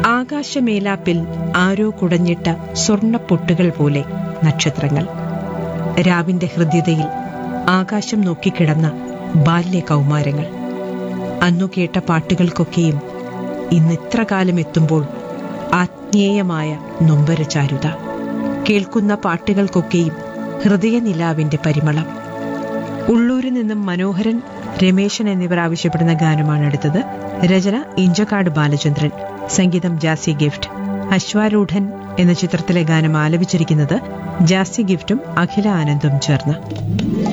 ആകാശമേലാപ്പിൽ ആരോ കുടഞ്ഞിട്ട സ്വർണ്ണപ്പൊട്ടുകൾ പോലെ നക്ഷത്രങ്ങൾ രാവിന്റെ ഹൃദ്യതയിൽ ആകാശം നോക്കിക്കിടന്ന ബാല്യ കൗമാരങ്ങൾ അന്നു കേട്ട പാട്ടുകൾക്കൊക്കെയും ഇന്നിത്ര കാലം എത്തുമ്പോൾ ആത്മീയമായ നൊമ്പരചാരുത കേൾക്കുന്ന പാട്ടുകൾക്കൊക്കെയും ഹൃദയനിലാവിന്റെ പരിമളം ഉള്ളൂരിൽ നിന്നും മനോഹരൻ രമേശൻ എന്നിവർ ആവശ്യപ്പെടുന്ന ഗാനമാണ് അടുത്തത് രചന ഇഞ്ചക്കാട് ബാലചന്ദ്രൻ സംഗീതം ജാസി ഗിഫ്റ്റ് അശ്വാരൂഢൻ എന്ന ചിത്രത്തിലെ ഗാനം ആലപിച്ചിരിക്കുന്നത് ജാസി ഗിഫ്റ്റും അഖില ആനന്ദും ചേർന്ന്